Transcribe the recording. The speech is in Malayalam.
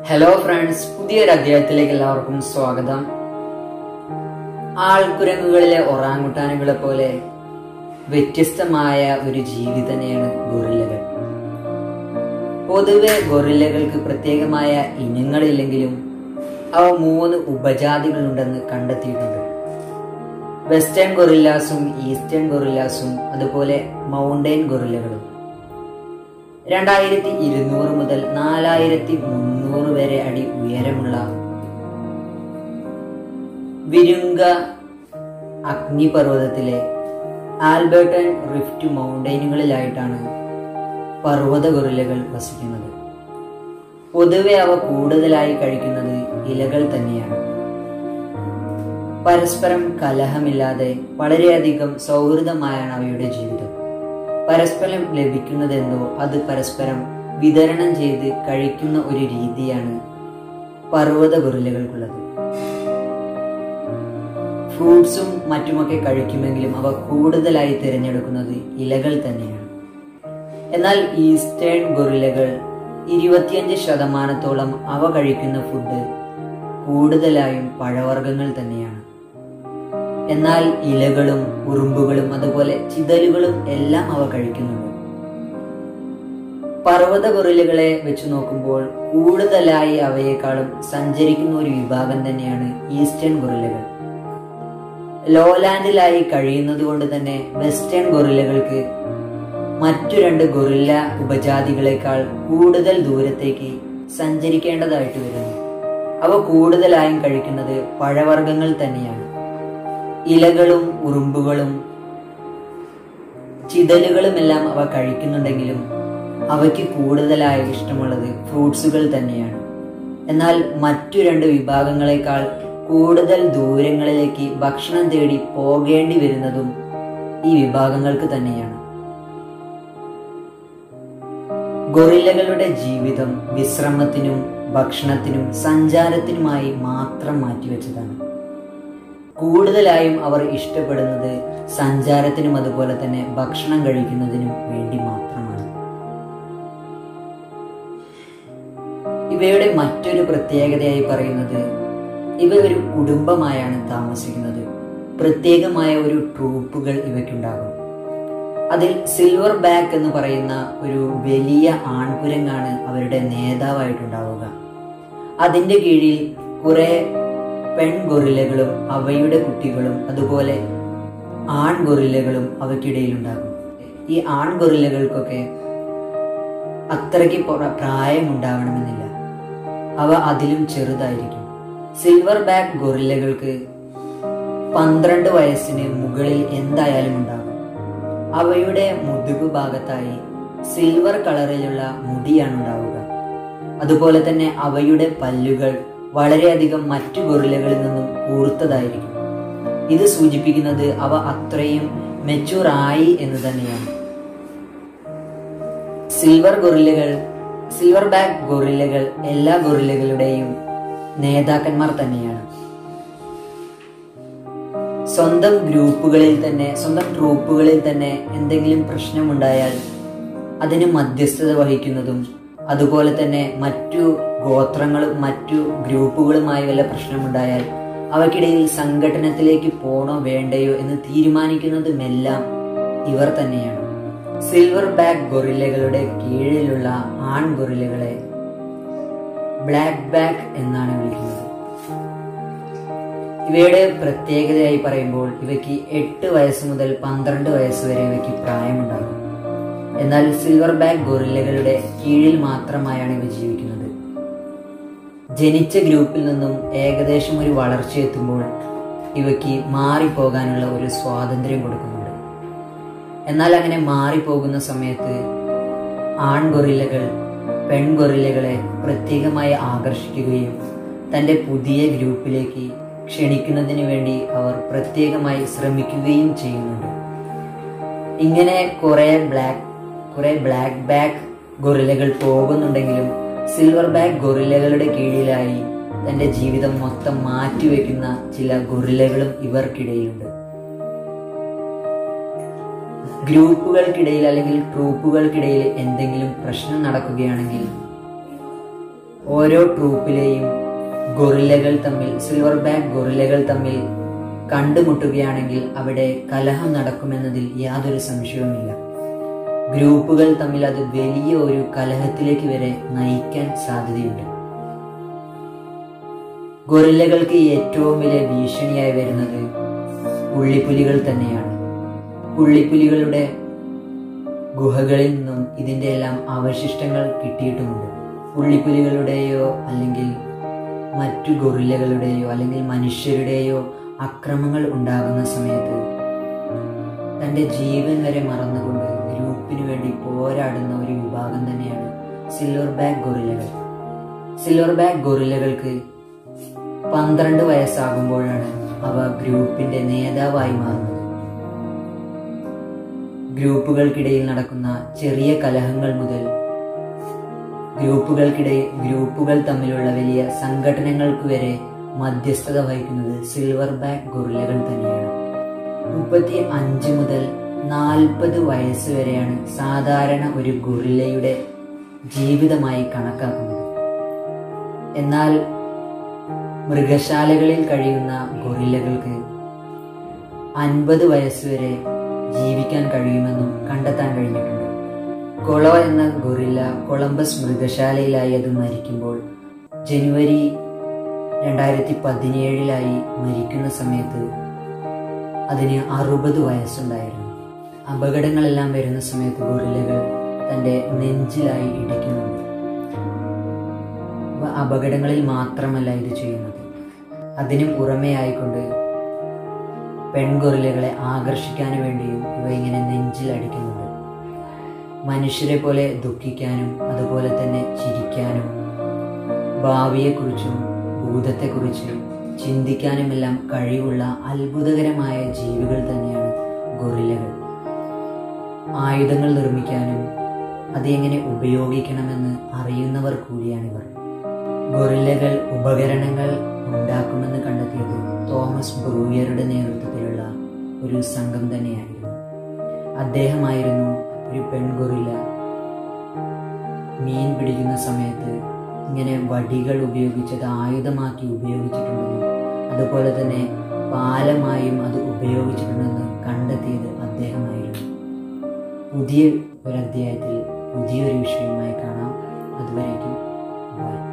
ഹലോ ഫ്രണ്ട്സ് പുതിയൊരു അധ്യായത്തിലേക്ക് എല്ലാവർക്കും സ്വാഗതം ആൾക്കുരങ്ങുകളിലെ ഒറാങ്ങുട്ടാനുകളെ പോലെ വ്യത്യസ്തമായ ഒരു ജീവി തന്നെയാണ് ഗൊറില്ലകൾ പൊതുവെ ഗൊറില്ലകൾക്ക് പ്രത്യേകമായ ഇനങ്ങളില്ലെങ്കിലും അവ മൂന്ന് ഉപജാതികളുണ്ടെന്ന് കണ്ടെത്തിയിട്ടുണ്ട് വെസ്റ്റേൺ ഗൊറില്ലാസും ഈസ്റ്റേൺ ഗൊറില്ലാസും അതുപോലെ മൗണ്ടൈൻ ഗൊറില്ലകളും രണ്ടായിരത്തി ഇരുന്നൂറ് മുതൽ നാലായിരത്തി മുന്നൂറ് വരെ അടി ഉയരമുള്ള വിരുങ്ക അഗ്നിപർവ്വതത്തിലെ ആൽബർട്ടൺ റിഫ്റ്റ് മൗണ്ടൈനുകളിലായിട്ടാണ് പർവ്വത ഗൊറില്ലകൾ വസിക്കുന്നത് പൊതുവെ അവ കൂടുതലായി കഴിക്കുന്നത് ഇലകൾ തന്നെയാണ് പരസ്പരം കലഹമില്ലാതെ വളരെയധികം സൗഹൃദമായാണ് അവയുടെ ജീവിതം പരസ്പരം ലഭിക്കുന്നതെന്തോ അത് പരസ്പരം വിതരണം ചെയ്ത് കഴിക്കുന്ന ഒരു രീതിയാണ് പർവ്വത ഗൊറില്ലകൾക്കുള്ളത് ഫ്രൂട്ട്സും മറ്റുമൊക്കെ കഴിക്കുമെങ്കിലും അവ കൂടുതലായി തിരഞ്ഞെടുക്കുന്നത് ഇലകൾ തന്നെയാണ് എന്നാൽ ഈസ്റ്റേൺ ഗൊറില്ലകൾ ഇരുപത്തിയഞ്ച് ശതമാനത്തോളം അവ കഴിക്കുന്ന ഫുഡ് കൂടുതലായും പഴവർഗ്ഗങ്ങൾ തന്നെയാണ് എന്നാൽ ഇലകളും ഉറുമ്പുകളും അതുപോലെ ചിതലുകളും എല്ലാം അവ കഴിക്കുന്നുണ്ട് പർവ്വത ഗൊറില്ലകളെ വെച്ച് നോക്കുമ്പോൾ കൂടുതലായി അവയെക്കാളും സഞ്ചരിക്കുന്ന ഒരു വിഭാഗം തന്നെയാണ് ഈസ്റ്റേൺ ഗൊറില്ലകൾ ലോലാൻഡിലായി കഴിയുന്നത് കൊണ്ട് തന്നെ വെസ്റ്റേൺ ഗൊറില്ലകൾക്ക് മറ്റു രണ്ട് ഗൊറില്ല ഉപജാതികളെക്കാൾ കൂടുതൽ ദൂരത്തേക്ക് സഞ്ചരിക്കേണ്ടതായിട്ട് വരുന്നു അവ കൂടുതലായും കഴിക്കുന്നത് പഴവർഗ്ഗങ്ങൾ തന്നെയാണ് ഇലകളും ഉറുമ്പുകളും ചിതലുകളുമെല്ലാം അവ കഴിക്കുന്നുണ്ടെങ്കിലും അവയ്ക്ക് കൂടുതലായി ഇഷ്ടമുള്ളത് ഫ്രൂട്ട്സുകൾ തന്നെയാണ് എന്നാൽ മറ്റു രണ്ട് വിഭാഗങ്ങളെക്കാൾ കൂടുതൽ ദൂരങ്ങളിലേക്ക് ഭക്ഷണം തേടി പോകേണ്ടി വരുന്നതും ഈ വിഭാഗങ്ങൾക്ക് തന്നെയാണ് ഗൊറില്ലകളുടെ ജീവിതം വിശ്രമത്തിനും ഭക്ഷണത്തിനും സഞ്ചാരത്തിനുമായി മാത്രം മാറ്റിവെച്ചതാണ് കൂടുതലായും അവർ ഇഷ്ടപ്പെടുന്നത് സഞ്ചാരത്തിനും അതുപോലെ തന്നെ ഭക്ഷണം കഴിക്കുന്നതിനും വേണ്ടി മാത്രമാണ് ഇവയുടെ മറ്റൊരു പ്രത്യേകതയായി പറയുന്നത് ഇവ ഒരു കുടുംബമായാണ് താമസിക്കുന്നത് പ്രത്യേകമായ ഒരു ട്രൂപ്പുകൾ ഇവയ്ക്കുണ്ടാകും അതിൽ സിൽവർ ബാക്ക് എന്ന് പറയുന്ന ഒരു വലിയ ആൺകുരങ്ങാണ് അവരുടെ നേതാവായിട്ടുണ്ടാവുക അതിൻ്റെ കീഴിൽ കുറെ പെൺഗൊറില്ലകളും അവയുടെ കുട്ടികളും അതുപോലെ ആൺഗൊറില്ലകളും അവയ്ക്കിടയിലുണ്ടാകും ഈ ആൺഗൊറില്ലകൾക്കൊക്കെ അത്രയ്ക്ക് പ്രായമുണ്ടാവണമെന്നില്ല അവ അതിലും ചെറുതായിരിക്കും സിൽവർ ബാക്ക് ഗൊറില്ലകൾക്ക് പന്ത്രണ്ട് വയസ്സിന് മുകളിൽ എന്തായാലും ഉണ്ടാകും അവയുടെ മുതുകു ഭാഗത്തായി സിൽവർ കളറിലുള്ള മുടിയാണ് ഉണ്ടാവുക അതുപോലെ തന്നെ അവയുടെ പല്ലുകൾ വളരെയധികം മറ്റു ഗൊറില്ലകളിൽ നിന്നും കൂർത്തതായിരിക്കും ഇത് സൂചിപ്പിക്കുന്നത് അവ അത്രയും മെച്ചൂർ ആയി എന്ന് തന്നെയാണ് സിൽവർ ഗൊറില്ലകൾ സിൽവർ ബാക്ക് ഗൊറില്ലകൾ എല്ലാ ഗൊറില്ലകളുടെയും നേതാക്കന്മാർ തന്നെയാണ് സ്വന്തം ഗ്രൂപ്പുകളിൽ തന്നെ സ്വന്തം ട്രൂപ്പുകളിൽ തന്നെ എന്തെങ്കിലും പ്രശ്നമുണ്ടായാൽ അതിന് മധ്യസ്ഥത വഹിക്കുന്നതും അതുപോലെ തന്നെ മറ്റു ഗോത്രങ്ങളും മറ്റു ഗ്രൂപ്പുകളുമായി വല്ല പ്രശ്നമുണ്ടായാൽ അവയ്ക്കിടയിൽ സംഘടനത്തിലേക്ക് പോണോ വേണ്ടയോ എന്ന് തീരുമാനിക്കുന്നതുമെല്ലാം ഇവർ തന്നെയാണ് സിൽവർ ബാക്ക് ഗൊറില്ലകളുടെ കീഴിലുള്ള ആൺ ഗൊറില്ലകളെ ബ്ലാക്ക് ബാക്ക് എന്നാണ് വിളിക്കുന്നത് ഇവയുടെ പ്രത്യേകതയായി പറയുമ്പോൾ ഇവയ്ക്ക് എട്ട് വയസ്സ് മുതൽ പന്ത്രണ്ട് വയസ്സ് വരെ ഇവയ്ക്ക് പ്രായമുണ്ടാകും എന്നാൽ സിൽവർ ബാക്ക് ഗൊറില്ലകളുടെ കീഴിൽ മാത്രമായാണ് ഇവ ജീവിക്കുന്നത് ജനിച്ച ഗ്രൂപ്പിൽ നിന്നും ഏകദേശം ഒരു വളർച്ച എത്തുമ്പോൾ ഇവയ്ക്ക് മാറിപ്പോകാനുള്ള ഒരു സ്വാതന്ത്ര്യം കൊടുക്കുന്നുണ്ട് എന്നാൽ അങ്ങനെ മാറിപ്പോകുന്ന സമയത്ത് ആൺഗൊറില്ലകൾ പെൺഗൊറില്ലകളെ പ്രത്യേകമായി ആകർഷിക്കുകയും തൻ്റെ പുതിയ ഗ്രൂപ്പിലേക്ക് ക്ഷണിക്കുന്നതിന് വേണ്ടി അവർ പ്രത്യേകമായി ശ്രമിക്കുകയും ചെയ്യുന്നുണ്ട് ഇങ്ങനെ കുറെ ബ്ലാക്ക് കുറെ ബ്ലാക്ക് ബാക്ക് ഗൊറില്ലകൾ പോകുന്നുണ്ടെങ്കിലും സിൽവർ ബാക്ക് ഗൊറില്ലകളുടെ കീഴിലായി തന്റെ ജീവിതം മൊത്തം മാറ്റിവെക്കുന്ന ചില ഗൊറില്ലകളും ഇവർക്കിടയിലുണ്ട് ഗ്രൂപ്പുകൾക്കിടയിൽ അല്ലെങ്കിൽ ട്രൂപ്പുകൾക്കിടയിൽ എന്തെങ്കിലും പ്രശ്നം നടക്കുകയാണെങ്കിൽ ഓരോ ട്രൂപ്പിലെയും ഗൊറില്ലകൾ തമ്മിൽ സിൽവർ ബാക്ക് ഗൊറില്ലകൾ തമ്മിൽ കണ്ടുമുട്ടുകയാണെങ്കിൽ അവിടെ കലഹം നടക്കുമെന്നതിൽ യാതൊരു സംശയവുമില്ല ഗ്രൂപ്പുകൾ തമ്മിൽ അത് വലിയ ഒരു കലഹത്തിലേക്ക് വരെ നയിക്കാൻ സാധ്യതയുണ്ട് ഗൊറില്ലകൾക്ക് ഏറ്റവും വലിയ ഭീഷണിയായി വരുന്നത് പുള്ളിപ്പുലികൾ തന്നെയാണ് പുള്ളിപ്പുലികളുടെ ഗുഹകളിൽ നിന്നും ഇതിൻ്റെ എല്ലാം അവശിഷ്ടങ്ങൾ കിട്ടിയിട്ടുമുണ്ട് പുള്ളിപ്പുലികളുടെയോ അല്ലെങ്കിൽ മറ്റു ഗൊറില്ലകളുടെയോ അല്ലെങ്കിൽ മനുഷ്യരുടെയോ അക്രമങ്ങൾ ഉണ്ടാകുന്ന സമയത്ത് തൻ്റെ ജീവൻ വരെ മറന്നുകൊണ്ട് ഗ്രൂപ്പിന് വേണ്ടി പോരാടുന്ന ഒരു വിഭാഗം തന്നെയാണ് സിൽവർ ബാക്ക് ഗൊറില്ലകൾ സിൽവർ ബാക്ക് ഗൊറില്ലകൾക്ക് പന്ത്രണ്ട് വയസ്സാകുമ്പോഴാണ് അവ ഗ്രൂപ്പിന്റെ നേതാവായി മാറുന്നത് ഗ്രൂപ്പുകൾക്കിടയിൽ നടക്കുന്ന ചെറിയ കലഹങ്ങൾ മുതൽ ഗ്രൂപ്പുകൾക്കിടയിൽ ഗ്രൂപ്പുകൾ തമ്മിലുള്ള വലിയ സംഘടനകൾക്ക് വരെ മധ്യസ്ഥത വഹിക്കുന്നത് സിൽവർ ബാക്ക് ഗൊറില്ലകൾ തന്നെയാണ് മുപ്പത്തി അഞ്ച് മുതൽ നാൽപ്പത് വയസ്സ് വരെയാണ് സാധാരണ ഒരു ഗൊറില്ലയുടെ ജീവിതമായി കണക്കാക്കുന്നത് എന്നാൽ മൃഗശാലകളിൽ കഴിയുന്ന ഗൊറില്ലകൾക്ക് അൻപത് വയസ്സ് വരെ ജീവിക്കാൻ കഴിയുമെന്നും കണ്ടെത്താൻ കഴിഞ്ഞിട്ടുണ്ട് കൊള എന്ന ഗൊറില്ല കൊളംബസ് മൃഗശാലയിലായി അത് മരിക്കുമ്പോൾ ജനുവരി രണ്ടായിരത്തി പതിനേഴിലായി മരിക്കുന്ന സമയത്ത് അതിന് അറുപത് വയസ്സുണ്ടായിരുന്നു അപകടങ്ങളെല്ലാം വരുന്ന സമയത്ത് ഗൊറില്ലകൾ തൻ്റെ നെഞ്ചിലായി ഇടിക്കുന്നുണ്ട് അപ്പൊ അപകടങ്ങളിൽ മാത്രമല്ല ഇത് ചെയ്യുന്നത് അതിനു പുറമേ ആയിക്കൊണ്ട് പെൺഗൊറില്ലകളെ ആകർഷിക്കാൻ വേണ്ടിയും ഇവ ഇങ്ങനെ നെഞ്ചിൽ അടിക്കുന്നുണ്ട് മനുഷ്യരെ പോലെ ദുഃഖിക്കാനും അതുപോലെ തന്നെ ചിരിക്കാനും ഭാവിയെക്കുറിച്ചും ഭൂതത്തെക്കുറിച്ചും ചിന്തിക്കാനുമെല്ലാം കഴിവുള്ള അത്ഭുതകരമായ ജീവികൾ തന്നെയാണ് ഗൊറില്ലകൾ ആയുധങ്ങൾ നിർമ്മിക്കാനും അത് എങ്ങനെ ഉപയോഗിക്കണമെന്ന് അറിയുന്നവർ കൂടിയാണിവർ ഗൊറില്ലകൾ ഉപകരണങ്ങൾ ഉണ്ടാക്കുമെന്ന് കണ്ടെത്തിയത് തോമസ് ബ്രൂയറുടെ നേതൃത്വത്തിലുള്ള ഒരു സംഘം തന്നെയായിരുന്നു അദ്ദേഹമായിരുന്നു ഒരു പെൺഗൊറില്ല മീൻ പിടിക്കുന്ന സമയത്ത് ഇങ്ങനെ വടികൾ ഉപയോഗിച്ചത് ആയുധമാക്കി ഉപയോഗിച്ചിട്ടുണ്ടെന്നും അതുപോലെ തന്നെ പാലമായും അത് ഉപയോഗിച്ചിട്ടുണ്ടെന്ന് കണ്ടെത്തിയത് അദ്ദേഹമായിരുന്നു പുതിയ ഒരു അധ്യായത്തിൽ പുതിയൊരു വിഷയവുമായി കാണാം അതുവരേക്കും ബൈ